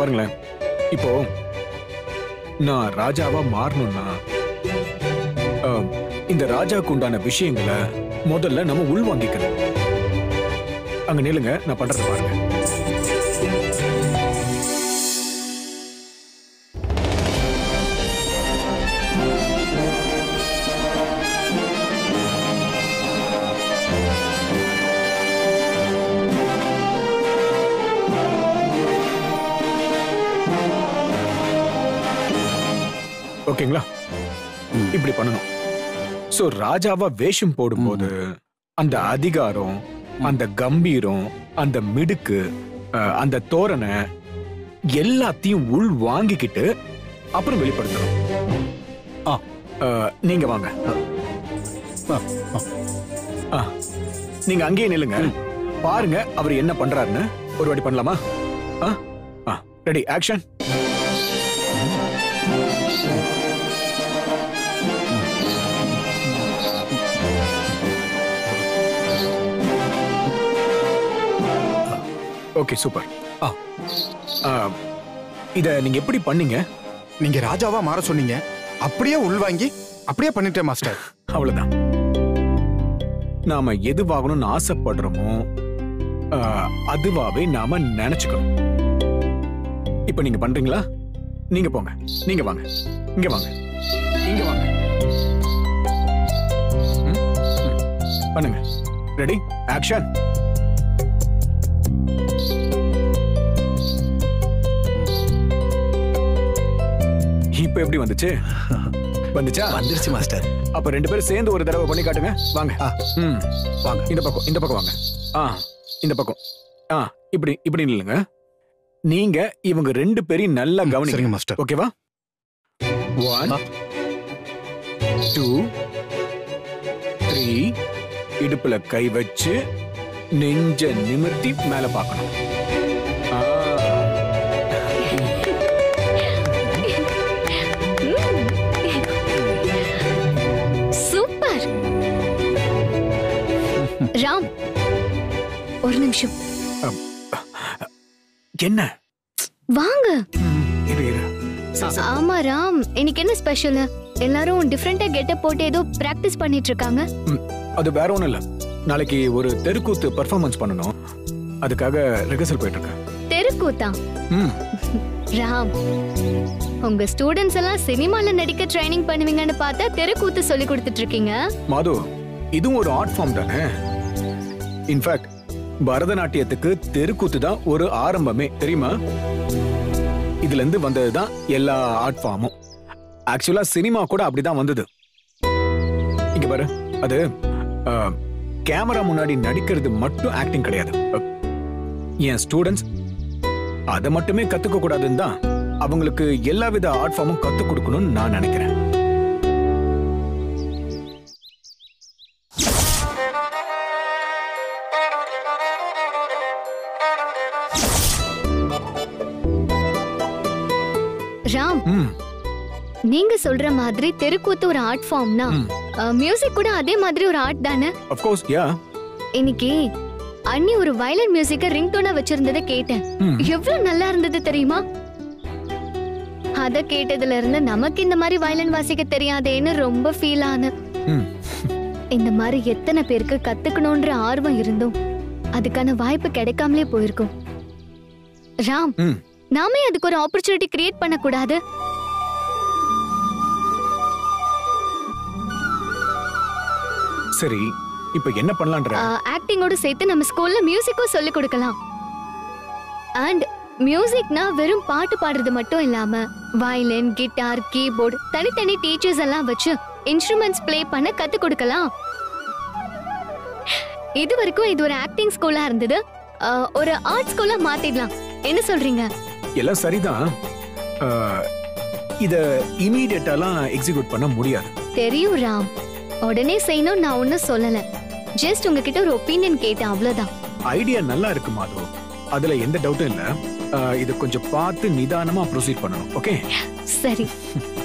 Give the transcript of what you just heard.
பாருங்களேன் இப்போ நான் ராஜாவா மாறணும்னா ஆம், இந்த ராஜாவுக்கு உண்டான விஷயங்களை முதல்ல நம்ம உள்வாங்கிக்கணும் அங்க நில்லுங்க நான் பண்றத பாருங்க ஓகேங்களா இப்படி பண்ணணும் சோ ராஜாவா வேஷம் போடும்போது அந்த அதிகாரம் அந்த கம்பீரம் அந்த மிடுக்கு அஹ், அந்த தோரணை எல்லாத்தையும் உள் வாங்கிக்கிட்டு அப்புறம் வெளிப்படுத்தணும் ஆ. அஹ், நீங்க வாங்க ஆ, ஆ. ஆ, நீங்க அங்கேயே நில்லுங்க பாருங்க அவர் என்ன பண்றாருன்னு ஒரு வாட்டி பண்ணலாமா ரெடி ஆக்ஷன் ஓகே சூப்பர் ஆ. இத நீங்க எப்படி பண்ணீங்க நீங்க ராஜாவா மாற சொன்னீங்க அப்படியே உள்வாங்கி அப்படியே பண்ணிட்டேன் மாஸ்டர் அவ்வளவுதான் நாம எதுவாகணும்னு ஆசைப்படுறோமோ ஆ, அதுவாவே நாம நினைச்சுக்கணும் இப்ப நீங்க பண்றீங்களா நீங்க போங்க நீங்க வாங்க இங்க வாங்க இங்க வாங்க ம், ம். பண்ணுங்க ரெடி ஆக்ஷன் இப்ப எப்படி வந்துச்சு வந்துச்சா வந்துருச்சு மாஸ்டர் அப்ப ரெண்டு பேரும் சேர்ந்து ஒரு தடவை பண்ணி காட்டுங்க வாங்க ஆ. ம் வாங்க இந்த பக்கம் இந்த பக்கம் வாங்க ஆ இந்த பக்கம் ஆ இப்படி இப்படி நில்லுங்க நீங்க இவங்க ரெண்டு பேரையும் நல்லா ம், கவனிங்க சரிங்க மாஸ்டர் ஓகேவா ஒன் ஆ. டூ த்ரீ இடுப்புல கை வச்சு நெஞ்ச நிமிர்த்தி மேல பார்க்கணும் ஆ. சூப்பர் ராம் ஒரு நிமிஷம் என்ன வாங்க ம், இரு இரு சரி, சரி. ஆமா ராம் இன்னைக்கு என்ன ஸ்பெஷல் எல்லாரும் டிஃப்ரெண்டா கெட்டப் போட்டு ஏதோ பிராக்டிஸ் பண்ணிட்டு இருக்காங்க அது வேற ஒண்ணும் இல்ல நாளைக்கு ஒரு தெருக்கூத்து பெர்ஃபார்மன்ஸ் பண்ணணும் அதுக்காக ரிஹர்சல் போயிட்டு இருக்கேன் தெருக்கூத்தா ம் ராம் உங்க ஸ்டூடெண்ட்ஸ் எல்லாம் சினிமால நடிக்க ட்ரைனிங் பண்ணுவீங்கன்னு பார்த்தா தெருக்கூத்து சொல்லி கொடுத்துட்டு இருக்கீங்க மாது இதுவும் ஒரு ஆர்ட் ஃபார்ம் தானே இன்ஃபேக்ட் பரதநாட்டியத்துக்கு தெருக்கூத்து தான் ஒரு ஆரம்பமே தெரியுமா இதுல இருந்து வந்ததுதான் எல்லா ஆர்ட் ஃபார்மும் ஆக்சுவலா சினிமா கூட அப்படிதான் வந்தது இங்க பாரு அது கேமரா முன்னாடி நடிக்கிறது மட்டும் ஆக்டிங் கிடையாது அஹ், என் ஸ்டூடெண்ட்ஸ் அதை மட்டுமே கத்துக்க கூடாதுன்னு தான் அவங்களுக்கு எல்லா வித ஆர்ட் ஃபார்மும் கத்துக் கொடுக்கணும்னு நான் நினைக்கிறேன் ராம் ம் நீங்க சொல்ற மாதிரி தெருக்கூத்து ஒரு ஆர்ட் ஃபார்ம்னா ம். மியூசிக் கூட அதே மாதிரி ஒரு ஆர்ட் தானே அஃப்கோர்ஸ் யா இன்னைக்கு அண்ணி ஒரு வயலன் மியூசிக்க ரிங்டோனா வச்சிருந்ததை கேட்டேன் ம் எவ்வளவு நல்லா இருந்தது தெரியுமா அத கேட்டதுல இருந்து நமக்கு இந்த மாதிரி வயலன் வாசிக்க தெரியாதேன்னு ரொம்ப ஃபீல் ஆன ம் இந்த மாதிரி எத்தனை பேருக்கு கத்துக்கணும்ன்ற ஆர்வம் இருந்தும் அதுக்கான வாய்ப்பு கிடைக்காமலே போயிருக்கும் ராம் ம் நாமே அதுக்கு ஒரு ஆப்பர்ச்சுனிட்டி கிரியேட் பண்ண கூடாது சரி இப்ப என்ன பண்ணலான்ற ஆக்டிங்கோட சேர்த்து நம்ம ஸ்கூல்ல மியூசிக்கும் சொல்லி கொடுக்கலாம் அண்ட் மியூசிக்னா வெறும் பாட்டு பாடுறது மட்டும் இல்லாம வயலின் கிட்டார் கீபோர்டு தனித்தனி டீச்சர்ஸ் எல்லாம் வச்சு இன்ஸ்ட்ருமெண்ட்ஸ் ப்ளே பண்ண கத்து கொடுக்கலாம் இது வரைக்கும் இது ஒரு ஆக்டிங் ஸ்கூலா இருந்தது ஆஹ், ஒரு ஆர்ட் ஸ்கூலா மாத்திடலாம் என்ன சொல்றீங்க எல்லாம் சரிதான் அஹ், இத இமீடியட்டாலாம் எக்ஸிக்யூட் பண்ண முடியாது தெரியும் ராம் உடனே செய்யணும் நான் ஒன்னும் சொல்லல ஜஸ்ட் உங்ககிட்ட ஒரு ஒப்பீனியன் கேட்டேன் அவ்வளவுதான் ஐடியா நல்லா இருக்கு மாது அதுல எந்த டவுட்டும் இல்ல அஹ், இத கொஞ்சம் பார்த்து நிதானமா ப்ரொசீட் பண்ணணும் ஓகே சரி